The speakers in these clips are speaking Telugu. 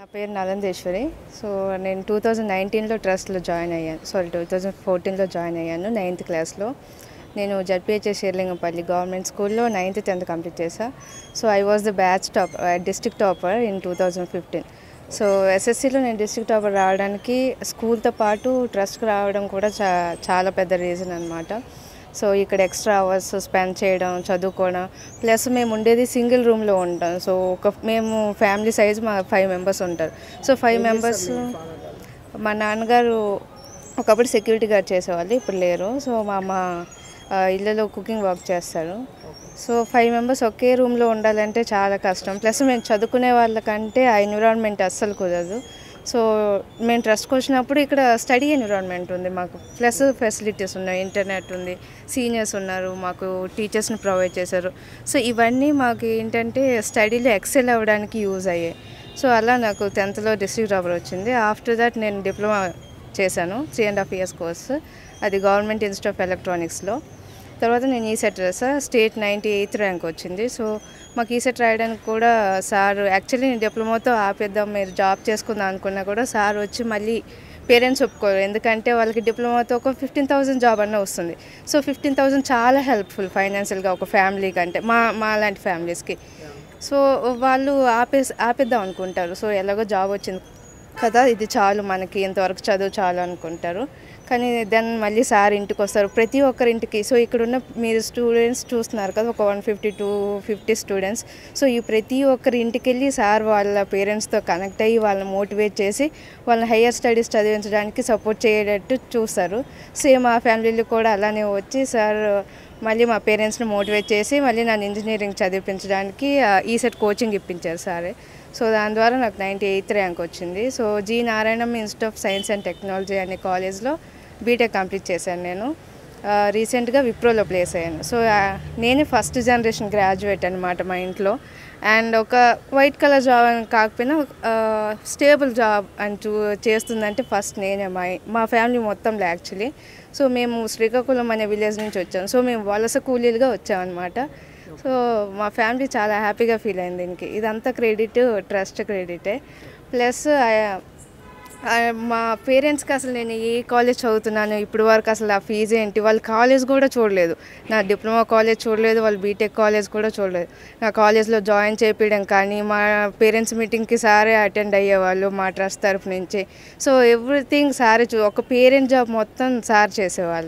నా పేరు నలందేశ్వరి సో నేను టూ థౌజండ్ నైన్టీన్లో ట్రస్ట్లో జాయిన్ అయ్యాను సారీ టూ థౌజండ్ ఫోర్టీన్లో జాయిన్ అయ్యాను నైన్త్ క్లాస్లో నేను జడ్పిహెచ్ఎస్ షేర్లింగంపల్లి గవర్నమెంట్ స్కూల్లో నైన్త్ టెన్త్ కంప్లీట్ చేశా so I was the batch top district topper in two thousand fifteen so ఎస్ఎస్సిలో నేను డిస్ట్రిక్ట్ టాపర్ రావడానికి స్కూల్తో పాటు ట్రస్ట్కి రావడం కూడా చా చాలా పెద్ద రీజన్ అనమాట సో ఇక్కడ ఎక్స్ట్రా అవర్స్ స్పెండ్ చేయడం చదువుకోవడం ప్లస్ మేము ఉండేది సింగిల్ రూమ్లో ఉంటాం సో ఒక మేము ఫ్యామిలీ సైజ్ మా ఫైవ్ మెంబర్స్ ఉంటారు సో ఫైవ్ మెంబర్స్ మా నాన్నగారు ఒకప్పుడు సెక్యూరిటీ గార్డ్ చేసేవాళ్ళు ఇప్పుడు లేరు సో మా అమ్మ ఆ, ఇళ్ళలో కుకింగ్ వర్క్ చేస్తారు సో ఫైవ్ మెంబర్స్ ఒకే రూమ్లో ఉండాలంటే చాలా కష్టం ప్లస్ మేము చదువుకునే వాళ్ళకంటే ఆ ఎన్విరాన్మెంట్ అస్సలు కుదరదు సో మేము ట్రస్ట్కి వచ్చినప్పుడు ఇక్కడ స్టడీ ఎన్విరాన్మెంట్ ఉంది మాకు ప్లస్ ఫెసిలిటీస్ ఉన్నాయి ఇంటర్నెట్ ఉంది సీనియర్స్ ఉన్నారు మాకు టీచర్స్ని ప్రొవైడ్ చేశారు సో ఇవన్నీ మాకు ఏంటంటే స్టడీలో ఎక్సెల్ అవ్వడానికి యూజ్ అయ్యాయి సో అలా నాకు టెన్త్లో డిస్ట్రిక్ట్ టాపర్ వచ్చింది ఆఫ్టర్ దట్ నేను డిప్లొమా చేశాను three and half years course అది గవర్నమెంట్ ఇన్స్టిట్యూట్ ఆఫ్ ఎలక్ట్రానిక్స్లో తర్వాత నేను ఈసెట్ రాసా స్టేట్ నైంటీ ఎయిత్ ర్యాంక్ వచ్చింది సో మాకు ఈసెట్ రాయడానికి కూడా సార్ యాక్చువల్లీ నేను డిప్లొమాతో ఆపేద్దాం మీరు జాబ్ చేసుకుందాం అనుకున్నా కూడా సార్ వచ్చి మళ్ళీ పేరెంట్స్ ఒప్పుకోరు ఎందుకంటే వాళ్ళకి డిప్లొమాతో ఒక ఫిఫ్టీన్ థౌసండ్ జాబ్ అన్న వస్తుంది సో ఫిఫ్టీన్ థౌసండ్ చాలా హెల్ప్ఫుల్ ఫైనాన్షియల్గా ఒక ఫ్యామిలీకి అంటే మా మా లాంటి ఫ్యామిలీస్కి సో వాళ్ళు ఆపే ఆపేద్దాం అనుకుంటారు సో ఎలాగో జాబ్ వచ్చింది కదా ఇది చాలు మనకి ఇంతవరకు చదువు చాలు అనుకుంటారు కానీ దెన్ మళ్ళీ సార్ ఇంటికి వస్తారు ప్రతి ఒక్కరి ఇంటికి సో ఇక్కడ ఉన్న మీరు స్టూడెంట్స్ చూస్తున్నారు కదా ఒక one fifty two fifty students so ఈ ప్రతి ఒక్కరి ఇంటికి వెళ్ళి సార్ వాళ్ళ పేరెంట్స్తో కనెక్ట్ అయ్యి వాళ్ళని మోటివేట్ చేసి వాళ్ళని హయ్యర్ స్టడీస్ చదివించడానికి సపోర్ట్ చేయేటట్టు చూస్తారు సేమ్ మా ఫ్యామిలీలో కూడా అలానే వచ్చి సార్ మళ్ళీ మా పేరెంట్స్ని మోటివేట్ చేసి మళ్ళీ నన్ను ఇంజనీరింగ్ చదివించడానికి ఈసెట్ కోచింగ్ ఇప్పించారు సారే సో దాని ద్వారా నాకు నైంటీ ఎయిత్ ర్యాంక్ వచ్చింది so G Narayanam institute of science and technology అనే కాలేజ్లో బీటెక్ కంప్లీట్ చేశాను నేను రీసెంట్గా విప్రోలో ప్లేస్ అయ్యాను సో ఆ, నేనే ఫస్ట్ జనరేషన్ గ్రాడ్యుయేట్ అనమాట మా ఇంట్లో అండ్ ఒక వైట్ కలర్ జాబ్ అని కాకపోయినా స్టేబుల్ జాబ్ అని చూ చేస్తుందంటే ఫస్ట్ నేనే మా మా ఫ్యామిలీ మొత్తంలో యాక్చువల్లీ సో మేము శ్రీకాకుళం అనే విలేజ్ నుంచి వచ్చాం సో మేము వలస కూలీలుగా వచ్చామన్నమాట సో మా ఫ్యామిలీ చాలా హ్యాపీగా ఫీల్ అయింది దీనికి ఇదంతా క్రెడిట్ ట్రస్ట్ క్రెడిటే ప్లస్ మా పేరెంట్స్కి అసలు నేను ఏ కాలేజ్ చదువుతున్నాను ఇప్పుడు వరకు అసలు ఆ ఫీజు ఏంటి వాళ్ళు కాలేజ్ కూడా చూడలేదు నా డిప్లొమా కాలేజ్ చూడలేదు వాళ్ళు బీటెక్ కాలేజ్ కూడా చూడలేదు నా కాలేజ్లో జాయిన్ చేపించడం కానీ మా పేరెంట్స్ మీటింగ్కి సారే అటెండ్ అయ్యేవాళ్ళు మా ట్రస్ట్ తరఫు నుంచి సో ఎవ్రీథింగ్ సారే చూ ఒక పేరెంట్ జాబ్ మొత్తం సార్ చేసేవాళ్ళు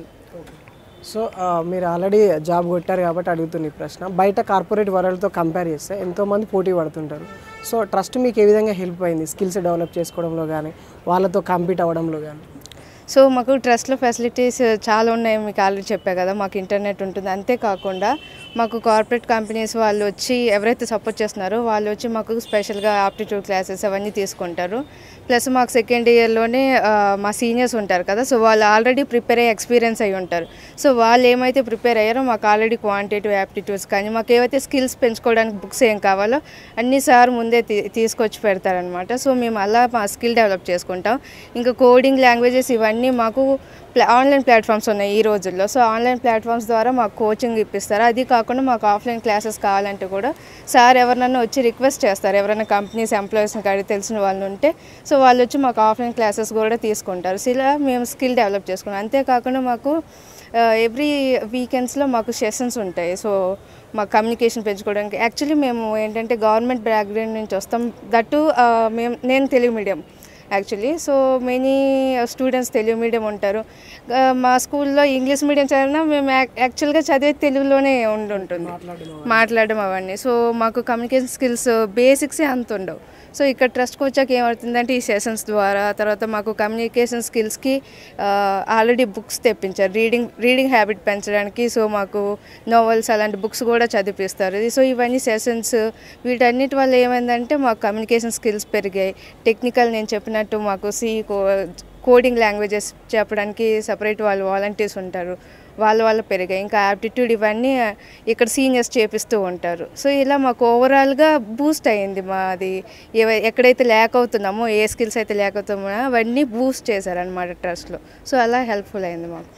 సో ఆ, మీరు ఆల్రెడీ జాబ్ కొట్టారు కాబట్టి అడుగుతున్న ఈ ప్రశ్న బయట కార్పొరేట్ వరల్డ్తో కంపేర్ చేస్తే ఎంతోమంది పోటీ పడుతుంటారు సో ట్రస్ట్ మీకు ఏ విధంగా హెల్ప్ అయింది స్కిల్స్ డెవలప్ చేసుకోవడంలో కానీ వాళ్ళతో కంపీట్ అవ్వడంలో కానీ సో మాకు ట్రస్ట్లో ఫెసిలిటీస్ చాలా ఉన్నాయి మీకు ఆల్రెడీ చెప్పా కదా మాకు ఇంటర్నెట్ ఉంటుంది అంతేకాకుండా మాకు కార్పొరేట్ కంపెనీస్ వాళ్ళు వచ్చి ఎవరైతే సపోర్ట్ చేస్తున్నారో వాళ్ళు వచ్చి మాకు స్పెషల్గా ఆప్టిట్యూడ్ క్లాసెస్ అవన్నీ తీసుకుంటారు ప్లస్ మాకు సెకండ్ ఇయర్లోనే మా సీనియర్స్ ఉంటారు కదా సో వాళ్ళు ఆల్రెడీ ప్రిపేర్ అయ్యి ఎక్స్పీరియన్స్ అయి ఉంటారు సో వాళ్ళు ఏమైతే ప్రిపేర్ అయ్యారో మాకు ఆల్రెడీ క్వాంటిటివ్ యాప్టిట్యూడ్స్ కానీ మాకు ఏవైతే స్కిల్స్ పెంచుకోవడానికి బుక్స్ ఏం కావాలో అన్ని సార్ ముందే తీ తీసుకొచ్చి పెడతారనమాట సో మేము అలా మా స్కిల్ డెవలప్ చేసుకుంటాం ఇంకా కోడింగ్ లాంగ్వేజెస్ ఇవన్నీ మాకు ప్లా- ఆన్లైన్ ప్లాట్ఫామ్స్ ఉన్నాయి ఈ రోజుల్లో సో ఆన్లైన్ ప్లాట్ఫామ్స్ ద్వారా మాకు కోచింగ్ ఇప్పిస్తారు అది కాకుండా మాకు ఆఫ్లైన్ క్లాసెస్ కావాలంటే కూడా సార్ ఎవరినైనా వచ్చి రిక్వెస్ట్ చేస్తారు ఎవరైనా కంపెనీస్ ఎంప్లాయీస్ని కాడి తెలిసిన వాళ్ళు ఉంటే సో వాళ్ళు వచ్చి మాకు ఆఫ్లైన్ క్లాసెస్ కూడా తీసుకుంటారు సో ఇలా మేము స్కిల్ డెవలప్ చేసుకున్నాం అంతేకాకుండా మాకు ఎవ్రీ వీకెండ్స్లో మాకు సెషన్స్ ఉంటాయి సో మా కమ్యూనికేషన్ పెంచుకోవడానికి యాక్చువల్లీ మేము ఏంటంటే గవర్నమెంట్ బ్యాక్గ్రౌండ్ నుంచి వస్తాం దట్టు మేము నేను Telugu medium actually so many students Telugu medium ఉంటారు ఆ, మా స్కూల్లో ఇంగ్లీష్ మీడియం చదివినా మేము యాక్- యాక్చువల్గా చదివే తెలుగులోనే ఉండి ఉంటుంది మాట్లాడడం అవన్నీ సో మాకు కమ్యూనికేషన్ స్కిల్స్ బేసిక్సే అంత ఉండవు సో ఇక్కడ ట్రస్ట్కి వచ్చాక ఏమవుతుందంటే ఈ సెషన్స్ ద్వారా తర్వాత మాకు కమ్యూనికేషన్ స్కిల్స్కి ఆల్రెడీ బుక్స్ తెప్పించారు రీడింగ్ రీడింగ్ హ్యాబిట్ పెంచడానికి సో మాకు నోవెల్స్ అలాంటి బుక్స్ కూడా చదివిస్తారు సో ఇవన్నీ సెషన్స్ వీటన్నిటి వల్ల ఏమైందంటే మాకు కమ్యూనికేషన్ స్కిల్స్ పెరిగాయి టెక్నికల్ నేను చెప్పినట్టు మాకు సి కోడింగ్ లాంగ్వేజెస్ చెప్పడానికి సపరేట్ వాళ్ళు వాలంటీర్స్ ఉంటారు వాళ్ళ వల్ల పెరిగాయి ఇంకా యాప్టిట్యూడ్ ఇవన్నీ ఇక్కడ సీనియర్స్ చేపిస్తూ ఉంటారు సో ఇలా మాకు ఓవరాల్గా బూస్ట్ అయ్యింది మాది ఏవై- ఎక్కడైతే ల్యాక్ అవుతున్నామో ఏ స్కిల్స్ అయితే ల్యాక్ అవుతామో అవన్నీ బూస్ట్ చేశారనమాట ట్రస్ట్లో సో అలా హెల్ప్ఫుల్ అయింది మాకు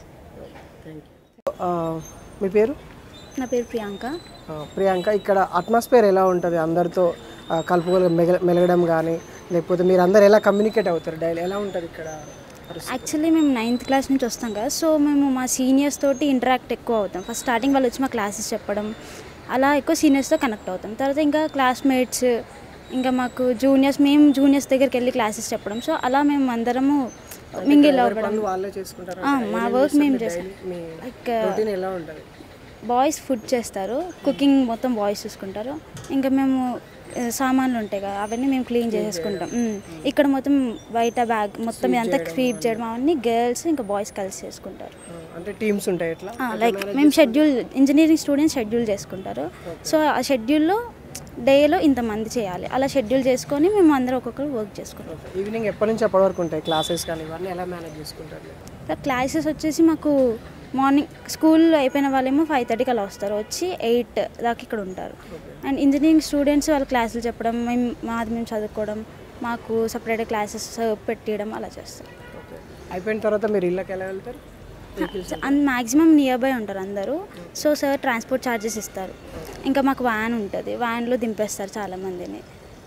ఆ, మీ పేరు నా పేరు ప్రియాంక ఆ, ప్రియాంక ఇక్కడ అట్మాస్ఫియర్ ఎలా ఉంటుంది అందరితో ఆ, కలుపుకోలు మెగ మెలగడం కానీ లేకపోతే మీరు అందరు ఎలా కమ్యూనికేట్ అవుతారు డైలీ ఎలా ఉంటుంది ఇక్కడ పరిస్థితి? యాక్చువల్లీ మేము నైన్త్ క్లాస్ నుంచి వస్తాం కదా సో మేము మా సీనియర్స్ తోటి ఇంటరాక్ట్ ఎక్కువ అవుతాం ఫస్ట్ స్టార్టింగ్ వాళ్ళు వచ్చి మా క్లాసెస్ చెప్పడం అలా ఎక్కువ సీనియర్స్తో కనెక్ట్ అవుతాం తర్వాత ఇంకా క్లాస్మేట్స్ ఇంకా మాకు జూనియర్స్ మేము జూనియర్స్ దగ్గరికి వెళ్ళి క్లాసెస్ చెప్పడం సో అలా మేము అందరము మింగిల్ ఎవరి అవ్వడం పనులు వాళ్ళే చేసుకుంటారు ఆ, మా వర్క్ మేము చేస్తాం మీ లైక్ రొటీన్ ఎలా ఉంటుంది బాయ్స్ ఫుడ్ చేస్తారు కుకింగ్ మొత్తం బాయ్స్ చూసుకుంటారు ఇంకా మేము ఆ, సామాన్లు ఉంటాయి కదా అవన్నీ మేము క్లీన్ చేసేసుకుంటాం మ్. ఇక్కడ మొత్తం బయట బ్యాగ్ మొత్తం ఇదంతా స్వీప్ చేయడం అవన్నీ గర్ల్స్ ఇంకా బాయ్స్ కలిసి చేసుకుంటారు ఆ, అంటే టీమ్స్ ఉంటాయి ఎట్లా లైక్ మేము షెడ్యూల్ ఇంజనీరింగ్ స్టూడెంట్స్ షెడ్యూల్ చేసుకుంటారు సో ఆ షెడ్యూల్లో డేలో ఇంతమంది చేయాలి అలా షెడ్యూల్ చేసుకొని మేము అందరం ఒక్కొక్కరు వర్క్ చేసుకుంటాం ఈవినింగ్ ఎప్పటి నుంచి ఎప్పటి వరకు ఉంటాయి క్లాసెస్ కానీ ఇవన్నీ ఎలా మేనేజ్ చేసుకుంటారు ఇలా క్లాసెస్ వచ్చేసి మాకు మార్నింగ్ స్కూల్ అయిపోయిన వాళ్ళేమో ఫైవ్ థర్టీకి అలా వస్తారు వచ్చి ఎయిట్ దాకా ఇక్కడ ఉంటారు అండ్ ఇంజనీరింగ్ స్టూడెంట్స్ వాళ్ళ క్లాసులు చెప్పడం మేము మాది మేము చదువుకోవడం మాకు సపరేట్ క్లాసెస్ పెట్టియడం అలా చేస్తారు ఓకే అయిపోయిన తర్వాత మీరు ఇళ్ళకి ఎలా వెళ్తారు vehicles and maximum nearby ఉంటారు అందరూ సో సార్ ట్రాన్స్పోర్ట్ ఛార్జెస్ ఇస్తారు ఇంకా మాకు వ్యాన్ ఉంటుంది వ్యాన్లో దింపేస్తారు చాలామందిని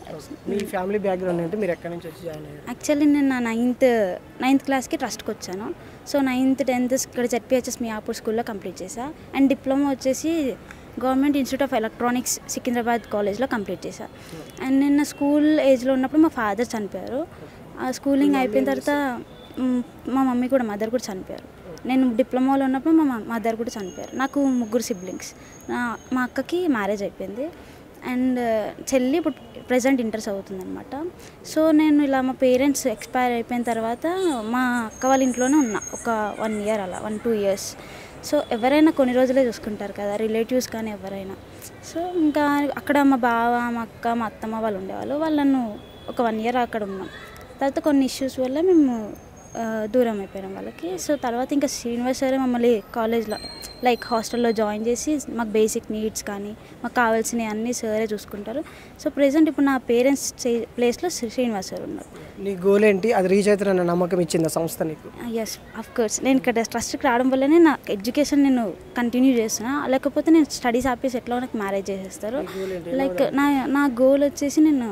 మీ ఫ్యామిలీ బ్యాక్గ్రౌండ్ ఏంటి మీరు ఎక్కడి నుంచి వచ్చి జాయిన్ అయ్యారు యాక్చువల్లీ నేను నా నైన్త్ నైన్త్ క్లాస్కి ట్రస్ట్కి వచ్చాను సో నైన్త్ టెన్త్ ఇక్కడ జెడ్పిహెచ్ఎస్ మియాపూర్ స్కూల్లో కంప్లీట్ చేశా అండ్ డిప్లొమా వచ్చేసి government institute of electronics Secunderabad కాలేజ్లో కంప్లీట్ చేశా అండ్ నిన్న స్కూల్ ఏజ్లో ఉన్నప్పుడు మా ఫాదర్ చనిపోయారు ఆ స్కూలింగ్ అయిపోయిన తర్వాత మ్, మా మమ్మీ కూడా మదర్ కూడా చనిపోయారు నేను డిప్లొమాలో ఉన్నప్పుడు మా మదర్ కూడా చనిపోయారు నాకు ముగ్గురు సిబ్లింగ్స్ నా మా అక్కకి మ్యారేజ్ అయిపోయింది అండ్ చెల్లి ఇప్పుడు ప్రజెంట్ ఇంటర్ చదువుతుందనమాట సో నేను ఇలా మా పేరెంట్స్ ఎక్స్పైర్ అయిపోయిన తర్వాత మా అక్క వాళ్ళ ఇంట్లోనే ఉన్నా ఒక వన్ ఇయర్ అలా వన్ టూ ఇయర్స్ సో ఎవరైనా కొన్ని రోజులే చూసుకుంటారు కదా రిలేటివ్స్ కానీ ఎవరైనా సో ఇంకా అక్కడ మా బావ మా అక్క మా అత్తమ్మ వాళ్ళు ఉండేవాళ్ళు వాళ్ళు నన్ను ఒక వన్ ఇయర్ అక్కడ ఉన్నాం తర్వాత కొన్ని ఇష్యూస్ వల్ల మేము ఆ, దూరం అయిపోయినాం వాళ్ళకి సో తర్వాత ఇంకా శ్రీనివాస్ సార్ మమ్మల్ని కాలేజ్లో లైక్ హాస్టల్లో జాయిన్ చేసి మాకు బేసిక్ నీడ్స్ కానీ మాకు కావాల్సినవి అన్నీ సరే చూసుకుంటారు సో ప్రెసెంట్ ఇప్పుడు నా పేరెంట్స్ ప్లేస్లో శ్రీనివాస్ సార్ ఉన్నారు నీ గోల్ ఏంటి అది రీచ్ అవుతారన్న నమ్మకం ఇచ్చింది ఆ సంస్థ నీకు ఎస్ అఫ్ కోర్స్ నేను ఇక్కడ ట్రస్ట్కి రావడం వల్లనే నా ఎడ్యుకేషన్ నేను కంటిన్యూ చేస్తున్నా లేకపోతే నేను స్టడీస్ ఆపేసి ఎట్లా నాకు మ్యారేజ్ చేసేస్తారు లైక్ నా నా గోల్ వచ్చేసి నేను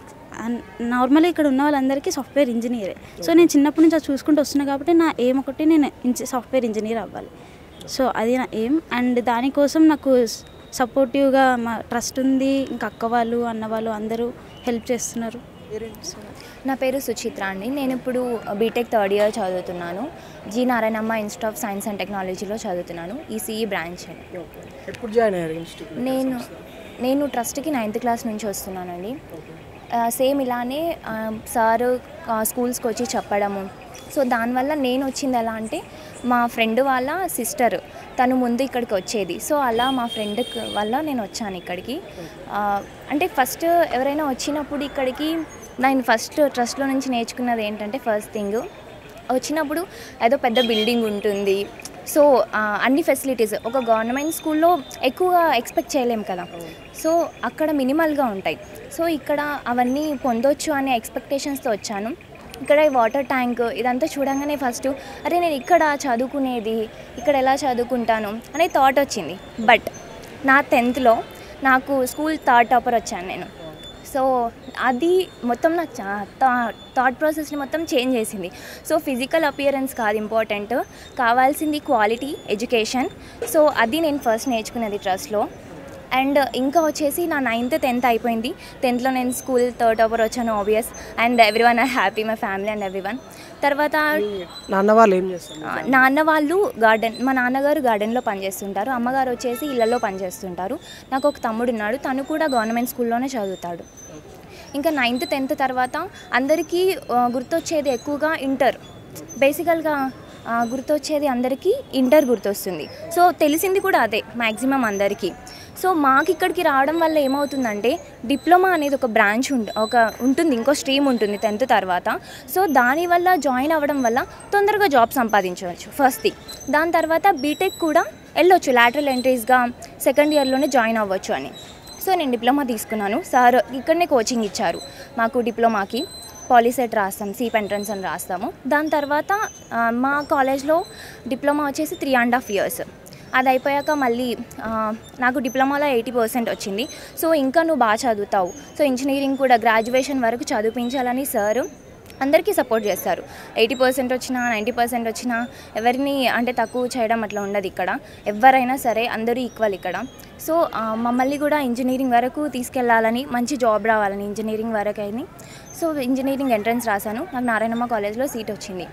నార్మల్గా ఇక్కడ ఉన్న వాళ్ళందరికీ సాఫ్ట్వేర్ ఇంజనీరే సో నేను చిన్నప్పటి నుంచి అది చూసుకుంటూ వస్తున్నా కాబట్టి నా ఏం ఒకటి నేను సాఫ్ట్వేర్ ఇంజనీర్ అవ్వాలి సో అది నా ఏం అండ్ దానికోసం నాకు సపోర్టివ్గా మా ట్రస్ట్ ఉంది ఇంకా అక్క వాళ్ళు అన్న వాళ్ళు అందరూ హెల్ప్ చేస్తున్నారు నా పేరు సుచిత్ర అండి నేను ఇప్పుడు బీటెక్ థర్డ్ ఇయర్ చదువుతున్నాను G Narayanamma institute of science and టెక్నాలజీలో చదువుతున్నాను ఈసీఈ బ్రాంచ్ అని ఎప్పుడు జాయిన్ అయ్యారు ఇన్స్టిట్యూట్ నేను నేను ట్రస్ట్కి నైన్త్ క్లాస్ నుంచి వస్తున్నానండి సేమ్ ఇలానే ఆ, సారు ఆ, స్కూల్స్కి వచ్చి చెప్పడము సో దానివల్ల నేను వచ్చింది ఎలా అంటే మా ఫ్రెండ్ వాళ్ళ సిస్టర్ తను ముందు ఇక్కడికి వచ్చేది సో అలా మా ఫ్రెండ్ వల్ల నేను వచ్చాను ఇక్కడికి ఆ, అంటే ఫస్ట్ ఎవరైనా వచ్చినప్పుడు ఇక్కడికి నేను ఫస్ట్ ట్రస్ట్లో నుంచి నేర్చుకున్నది ఏంటంటే ఫస్ట్ థింగ్ వచ్చినప్పుడు ఏదో పెద్ద బిల్డింగ్ ఉంటుంది సో ఆ, అన్ని ఫెసిలిటీస్ ఒక గవర్నమెంట్ స్కూల్లో ఎక్కువగా ఎక్స్పెక్ట్ చేయలేం కదా సో అక్కడ మినిమల్గా ఉంటాయి సో ఇక్కడ అవన్నీ పొందొచ్చు అనే ఎక్స్పెక్టేషన్స్తో వచ్చాను ఇక్కడ ఈ వాటర్ ట్యాంక్ ఇదంతా చూడంగానే ఫస్ట్ అరే నేను ఇక్కడ చదువుకునేది ఇక్కడ ఎలా చదువుకుంటాను అనే థాట్ వచ్చింది బట్ నా టెన్త్లో నాకు స్కూల్ థర్డ్ టాపర్ వచ్చాను నేను సో అది మొత్తం నా థాట్ ప్రాసెస్ని మొత్తం చేంజ్ చేసింది సో ఫిజికల్ అపియరెన్స్ కాదు ఇంపార్టెంట్ కావాల్సింది క్వాలిటీ ఎడ్యుకేషన్ సో అది నేను ఫస్ట్ నేర్చుకున్నది ట్రస్ట్లో అండ్ ఇంకా వచ్చేసి నా నైన్త్ టెన్త్ అయిపోయింది టెన్త్లో నేను స్కూల్ థర్డ్ టాపర్ వచ్చాను obvious and everyone I happy my family and everyone తర్వాత నాన్న వాళ్ళు ఏం చేస్తారు ఆ, నాన్న వాళ్ళు గార్డెన్ మా నాన్నగారు గార్డెన్లో పనిచేస్తుంటారు అమ్మగారు వచ్చేసి ఇళ్లలో పనిచేస్తుంటారు నాకు ఒక తమ్ముడు ఉన్నాడు తను కూడా గవర్నమెంట్ స్కూల్లోనే చదువుతాడు ఇంకా నైన్త్ టెన్త్ తర్వాత అందరికీ ఆ, గుర్తొచ్చేది ఎక్కువగా ఇంటర్ బేసికల్గా ఆ, గుర్తొచ్చేది అందరికీ ఇంటర్ గుర్తొస్తుంది సో తెలిసింది కూడా అదే మ్యాక్సిమం అందరికీ సో మాకు ఇక్కడికి రావడం వల్ల ఏమవుతుందంటే డిప్లొమా అనేది ఒక బ్రాంచ్ ఉంట ఒక ఉంటుంది ఇంకో స్ట్రీమ్ ఉంటుంది టెన్త్ తర్వాత సో దానివల్ల జాయిన్ అవ్వడం వల్ల తొందరగా జాబ్ సంపాదించవచ్చు ఫస్ట్ థింగ్ దాని తర్వాత బీటెక్ కూడా వెళ్ళొచ్చు లాటరల్ ఎంట్రీస్గా సెకండ్ ఇయర్లోనే జాయిన్ అవ్వచ్చు అని సో నేను డిప్లొమా తీసుకున్నాను సార్ ఇక్కడనే కోచింగ్ ఇచ్చారు మాకు డిప్లొమాకి పాలిసెట్ రాస్తాం సీప్ ఎంట్రన్స్ అని రాస్తాము దాని తర్వాత ఆ, మా కాలేజ్లో డిప్లొమా వచ్చేసి త్రీ అండ్ హాఫ్ ఇయర్స్ అది అయిపోయాక మళ్ళీ ఆ, నాకు డిప్లొమాలో ఎయిటీ పర్సెంట్ వచ్చింది సో ఇంకా నువ్వు బాగా చదువుతావు సో ఇంజనీరింగ్ కూడా గ్రాడ్యుయేషన్ వరకు చదివించాలని సార్ అందరికీ సపోర్ట్ చేస్తారు ఎయిటీ పర్సెంట్ వచ్చినా నైంటీ పర్సెంట్ వచ్చినా ఎవరిని అంటే తక్కువ చేయడం అట్లా ఉండదు ఇక్కడ ఎవరైనా సరే అందరూ ఈక్వల్ ఇక్కడ సో ఆ, మమ్మల్ని కూడా ఇంజనీరింగ్ వరకు తీసుకెళ్లాలని మంచి జాబ్ రావాలని ఇంజనీరింగ్ వరకు అయింది సో ఇంజనీరింగ్ ఎంట్రన్స్ రాశాను నాకు నారాయణమ్మ కాలేజ్లో సీట్ వచ్చింది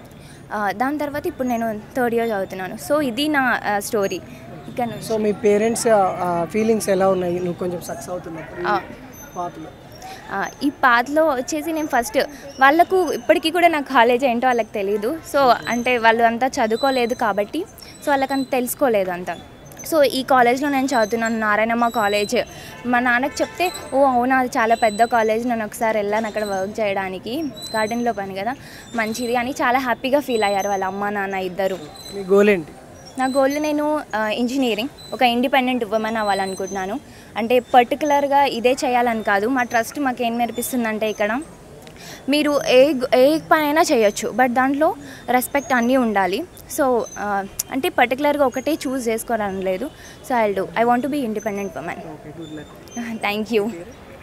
ఆ, దాని తర్వాత ఇప్పుడు నేను థర్డ్ ఇయర్ చదువుతున్నాను సో ఇది నా స్టోరీ ఇక్కడ నుంచి సో మీ పేరెంట్స్ ఫీలింగ్స్ ఎలా ఉన్నాయి నువ్వు కొంచెం సక్సెస్ అవుతున్నప్పుడు ఆ. పాటలో ఆ, ఈ పాత్లో వచ్చేసి నేను ఫస్ట్ వాళ్ళకు ఇప్పటికీ కూడా నాకు కాలేజ్ ఏంటో వాళ్ళకి తెలియదు సో అంటే వాళ్ళు అంతా చదువుకోలేదు కాబట్టి సో వాళ్ళకి అంత తెలుసుకోలేదు అంత సో ఈ కాలేజ్లో నేను చదువుతున్నాను నారాయణమ్మ కాలేజ్ మా నాన్నకి చెప్తే ఓ అవునా అది చాలా పెద్ద కాలేజ్ నేను ఒకసారి వెళ్ళాను అక్కడ వర్క్ చేయడానికి గార్డెన్లో పని కదా మంచిది అని చాలా హ్యాపీగా ఫీల్ అయ్యారు వాళ్ళ అమ్మ నాన్న ఇద్దరు మీ గోల్ ఏంటి నా గోల్ నేను ఆ, ఇంజనీరింగ్ ఒక ఇండిపెండెంట్ ఉమెన్ అవ్వాలనుకుంటున్నాను అంటే పర్టికులర్గా ఇదే చేయాలని కాదు మా ట్రస్ట్ మాకు ఏం నేర్పిస్తుందంటే ఇక్కడ మీరు ఏ ఏ పని అయినా చేయొచ్చు బట్ దాంట్లో రెస్పెక్ట్ అన్నీ ఉండాలి సో ఆ, అంటే పర్టికులర్గా ఒకటే చూస్ చేసుకోవాలని లేదు so I do I want be independent woman thank you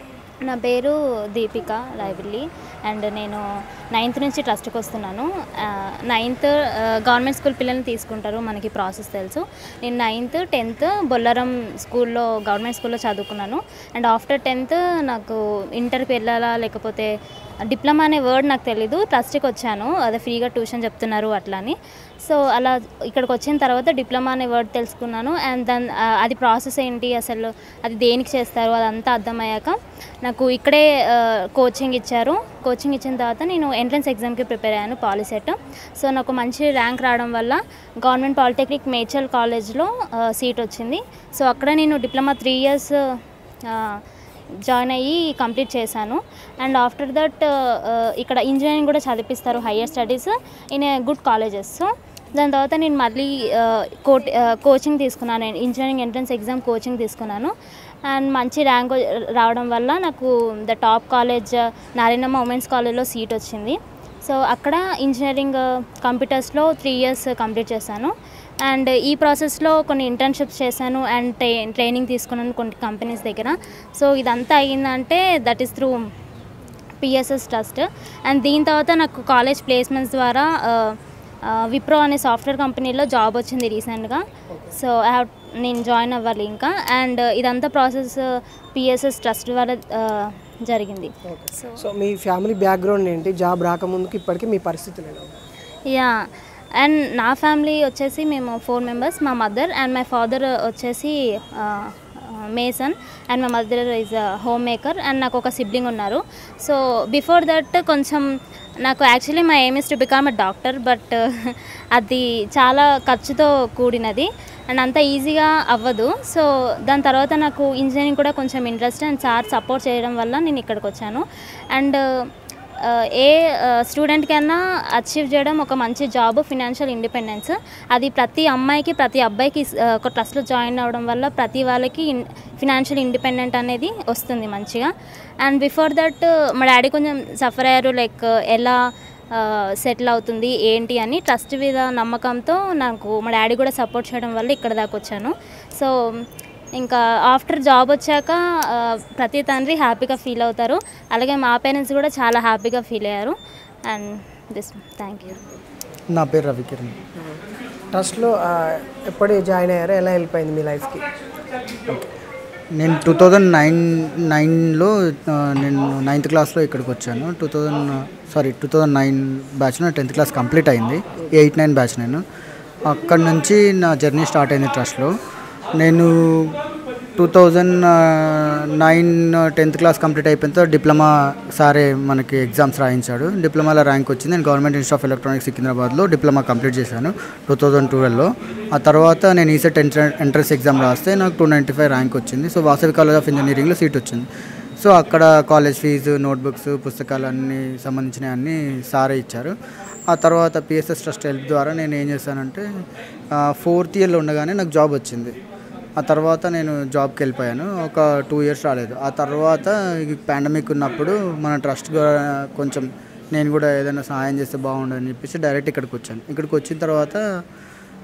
నా పేరు దీపిక లైబ్రరీ అండ్ నేను నైన్త్ నుంచి ట్రస్ట్కి వస్తున్నాను నైన్త్ గవర్నమెంట్ స్కూల్ పిల్లల్ని తీసుకుంటారు మనకి ప్రాసెస్ తెలుసు నేను నైన్త్ టెన్త్ బొల్లారం స్కూల్లో గవర్నమెంట్ స్కూల్లో చదువుకున్నాను అండ్ ఆఫ్టర్ టెన్త్ నాకు ఇంటర్కి వెళ్ళాలా లేకపోతే డిప్లొమా అనే వర్డ్ నాకు తెలీదు ట్రస్ట్కి వచ్చాను అదే ఫ్రీగా ట్యూషన్ చెప్తున్నారు అట్లా అని సో అలా ఇక్కడికి వచ్చిన తర్వాత డిప్లొమా అనే వర్డ్ తెలుసుకున్నాను అండ్ దాని అది ప్రాసెస్ ఏంటి అసలు అది దేనికి చేస్తారు అదంతా అర్థమయ్యాక నాకు ఇక్కడే కోచింగ్ ఇచ్చారు కోచింగ్ ఇచ్చిన తర్వాత నేను ఎంట్రన్స్ ఎగ్జామ్కి ప్రిపేర్ అయ్యాను పాలిసెట్ సో నాకు మంచి ర్యాంక్ రావడం వల్ల గవర్నమెంట్ పాలిటెక్నిక్ మేచల్ కాలేజ్లో సీట్ వచ్చింది సో అక్కడ నేను డిప్లొమా త్రీ ఇయర్స్ జాయిన్ అయ్యి కంప్లీట్ చేశాను అండ్ ఆఫ్టర్ దట్ ఇక్కడ ఇంజనీరింగ్ కూడా చదివిస్తారు higher studies in a good colleges so దాని తర్వాత నేను మళ్ళీ కోట్ కోచింగ్ తీసుకున్నాను నేను ఇంజనీరింగ్ ఎంట్రన్స్ ఎగ్జామ్ కోచింగ్ తీసుకున్నాను అండ్ మంచి ర్యాంక్ రావడం వల్ల నాకు the top college Narayanamma women's కాలేజ్లో సీట్ వచ్చింది సో అక్కడ ఇంజనీరింగ్ కంప్యూటర్స్లో త్రీ ఇయర్స్ కంప్లీట్ చేశాను అండ్ ఈ ప్రాసెస్లో కొన్ని ఇంటర్న్షిప్స్ చేశాను అండ్ ట్రై ట్రైనింగ్ తీసుకున్నాను కొన్ని కంపెనీస్ దగ్గర సో ఇదంతా అయ్యిందంటే that is through PSS trust and దీని తర్వాత నాకు కాలేజ్ ప్లేస్మెంట్స్ ద్వారా విప్రో అనే సాఫ్ట్వేర్ కంపెనీలో జాబ్ వచ్చింది రీసెంట్గా సో ఐ హ్యావ్ నేను జాయిన్ అవ్వాలి ఇంకా అండ్ ఇదంతా ప్రాసెస్ పిఎస్ఎస్ ట్రస్ట్ ద్వారా ఆ, జరిగింది సో సో మీ ఫ్యామిలీ బ్యాక్గ్రౌండ్ ఏంటి జాబ్ రాకముందుకు ఇప్పటికీ మీ పరిస్థితులు ఎలా ఉన్నాయి యా అండ్ నా ఫ్యామిలీ వచ్చేసి మేము ఫోర్ మెంబర్స్ మా మదర్ అండ్ మై ఫాదర్ వచ్చేసి మేసన్ అండ్ మా mother is homemaker and నాకు ఒక సిబ్లింగ్ ఉన్నారు సో బిఫోర్ దట్ కొంచెం నాకు యాక్చువల్లీ మా aim is to become a doctor but అది చాలా ఖర్చుతో కూడినది అండ్ అంత ఈజీగా అవ్వదు సో దాని తర్వాత నాకు ఇంజనీరింగ్ కూడా కొంచెం ఇంట్రెస్ట్ అండ్ సార్ సపోర్ట్ చేయడం వల్ల నేను ఇక్కడికి వచ్చాను అండ్ ఆ, ఏ స్టూడెంట్ కన్నా అచీవ్ చేయడం ఒక మంచి జాబ్ ఫినాన్షియల్ ఇండిపెండెన్స్ అది ప్రతి అమ్మాయికి ప్రతి అబ్బాయికి ఆ, ఒక ట్రస్ట్లో జాయిన్ అవ్వడం వల్ల ప్రతి వాళ్ళకి ఫినాన్షియల్ ఇండిపెండెంట్ అనేది వస్తుంది మంచిగా అండ్ బిఫోర్ దట్ మా డాడీ కొంచెం సఫర్ అయ్యారు లైక్ ఎలా సెటిల్ అవుతుంది ఏంటి అని ట్రస్ట్ మీద నమ్మకంతో నాకు మా డాడీ కూడా సపోర్ట్ చేయడం వల్ల ఇక్కడ దాకా వచ్చాను సో ఇంకా ఆఫ్టర్ జాబ్ వచ్చాక ఆ, ప్రతి తండ్రి హ్యాపీగా ఫీల్ అవుతారు అలాగే మా పేరెంట్స్ కూడా చాలా హ్యాపీగా ఫీల్ అయ్యారు అండ్ దిస్ థ్యాంక్ యూ నా పేరు రవికిరణ్ ట్రస్ట్లో ఆ, ఎప్పుడు జాయిన్ అయ్యారు ఎలా హెల్ప్ అయింది మీ లైఫ్కి నేను టూ థౌజండ్ నైన్ నైన్లో నేను నైన్త్ క్లాస్లో ఇక్కడికి వచ్చాను two thousand sorry two thousand nine బ్యాచ్లో టెన్త్ క్లాస్ కంప్లీట్ అయింది ఎయిట్ నైన్ బ్యాచ్ నేను అక్కడ నుంచి నా జర్నీ స్టార్ట్ అయింది ట్రస్ట్లో నేను two thousand nine tenth class complete అయిపోయిన తర్వాత డిప్లొమా సారే మనకి ఎగ్జామ్స్ రాయించాడు డిప్లొమాలో ర్యాంక్ వచ్చింది నేను గవర్నమెంట్ ఇన్స్టిట్యూట్ ఆఫ్ ఎలక్ట్రానిక్స్ సికింద్రాబాద్లో డిప్లొమా కంప్లీట్ చేశాను టూ థౌజండ్ ట్వెల్వ్లో ఆ తర్వాత నేను ఈసెట్ ఎంట్రన్స్ ఎగ్జామ్ రాస్తే నాకు టూ నైంటీ ఫైవ్ ర్యాంక్ వచ్చింది సో వాసవి కాలేజ్ ఆఫ్ ఇంజనీరింగ్లో సీట్ వచ్చింది సో అక్కడ కాలేజ్ ఫీజు నోట్బుక్స్ పుస్తకాలు అన్నీ సంబంధించినవి అన్నీ సారే ఇచ్చారు ఆ తర్వాత పిఎస్ఎస్ ట్రస్ట్ హెల్ప్ ద్వారా నేను ఏం చేశానంటే ఫోర్త్ ఇయర్లో ఉండగానే నాకు జాబ్ వచ్చింది ఆ తర్వాత నేను జాబ్కి వెళ్ళిపోయాను ఒక టూ ఇయర్స్ రాలేదు ఆ తర్వాత పాండమిక్ ఉన్నప్పుడు మన ట్రస్ట్ కొంచెం నేను కూడా ఏదైనా సహాయం చేస్తే బాగుండని చెప్పేసి డైరెక్ట్ ఇక్కడికి వచ్చాను ఇక్కడికి వచ్చిన తర్వాత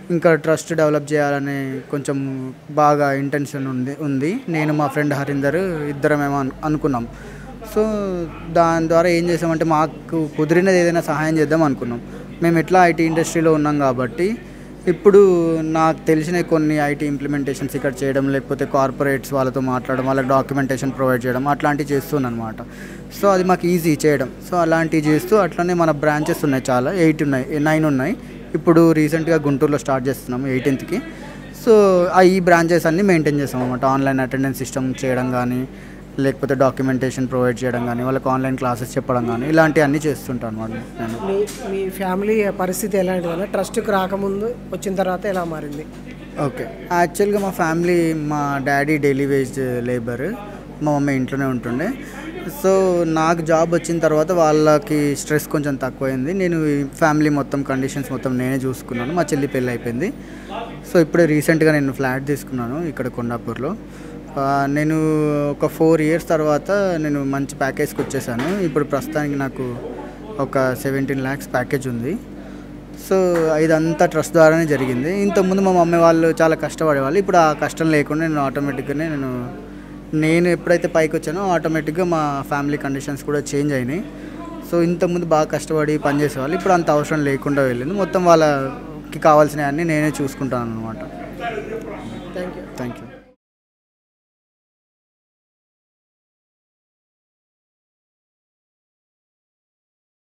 ఇంకా ట్రస్ట్ డెవలప్ చేయాలని కొంచెం బాగా ఇంటెన్షన్ ఉంది ఉంది నేను మా ఫ్రెండ్ హరీందర్ ఇద్దరమేమో అను అనుకున్నాం సో దాని ద్వారా ఏం చేసామంటే మాకు కుదిరినది ఏదైనా సహాయం చేద్దాం అనుకున్నాం మేము ఎట్లా ఐటీ ఇండస్ట్రీలో ఉన్నాం కాబట్టి ఇప్పుడు నాకు తెలిసిన కొన్ని ఐటీ ఇంప్లిమెంటేషన్స్ ఇక్కడ చేయడం లేకపోతే కార్పొరేట్స్ వాళ్ళతో మాట్లాడడం వాళ్ళకి డాక్యుమెంటేషన్ ప్రొవైడ్ చేయడం అట్లాంటివి చేస్తున్నాను అనమాట సో అది మాకు ఈజీ చేయడం సో అలాంటివి చేస్తూ అట్లనే మన బ్రాంచెస్ ఉన్నాయి చాలా ఎయిట్ ఉన్నాయి నైన్ ఉన్నాయి ఇప్పుడు రీసెంట్గా గుంటూరులో స్టార్ట్ చేస్తున్నాము ఎయిటీన్త్కి సో ఆ ఈ బ్రాంచెస్ అన్నీ మెయింటైన్ చేస్తాం అనమాట ఆన్లైన్ అటెండెన్స్ సిస్టమ్ చేయడం కానీ లేకపోతే డాక్యుమెంటేషన్ ప్రొవైడ్ చేయడం కానీ వాళ్ళకి ఆన్లైన్ క్లాసెస్ చెప్పడం కానీ ఇలాంటివన్నీ చేస్తుంటాను అనమాట నేను మీ మీ ఫ్యామిలీ పరిస్థితి ఎలాంటిదన్నా ట్రస్ట్కి రాకముందు వచ్చిన తర్వాత ఎలా మారింది ఓకే యాక్చువల్గా మా ఫ్యామిలీ మా డాడీ డైలీ వేజ్ లేబర్ మా మమ్మీ ఇంట్లోనే ఉంటుండే సో నాకు జాబ్ వచ్చిన తర్వాత వాళ్ళకి స్ట్రెస్ కొంచెం తక్కువైంది నేను ఈ ఫ్యామిలీ మొత్తం కండిషన్స్ మొత్తం నేనే చూసుకున్నాను మా చెల్లి పెళ్ళి అయిపోయింది సో ఇప్పుడే రీసెంట్గా నేను ఫ్లాట్ తీసుకున్నాను ఇక్కడ కొండాపూర్లో ఆ, నేను ఒక ఫోర్ ఇయర్స్ తర్వాత నేను మంచి ప్యాకేజ్కి వచ్చేసాను ఇప్పుడు ప్రస్తుతానికి నాకు ఒక సెవెంటీన్ ల్యాక్స్ ప్యాకేజ్ ఉంది సో ఇదంతా ట్రస్ట్ ద్వారానే జరిగింది ఇంతకుముందు మా మమ్మీ వాళ్ళు చాలా కష్టపడేవాళ్ళు ఇప్పుడు ఆ కష్టం లేకుండా నేను ఆటోమేటిక్గానే నేను నేను ఎప్పుడైతే పైకి వచ్చానో ఆటోమేటిక్గా మా ఫ్యామిలీ కండిషన్స్ కూడా చేంజ్ అయినాయి సో ఇంతకుముందు బాగా కష్టపడి పని చేసేవాళ్ళు ఇప్పుడు అంత అవసరం లేకుండా వెళ్ళింది మొత్తం వాళ్ళకి కావాల్సినవన్నీ నేనే చూసుకుంటాను అనమాట థ్యాంక్ యూ థ్యాంక్ యూ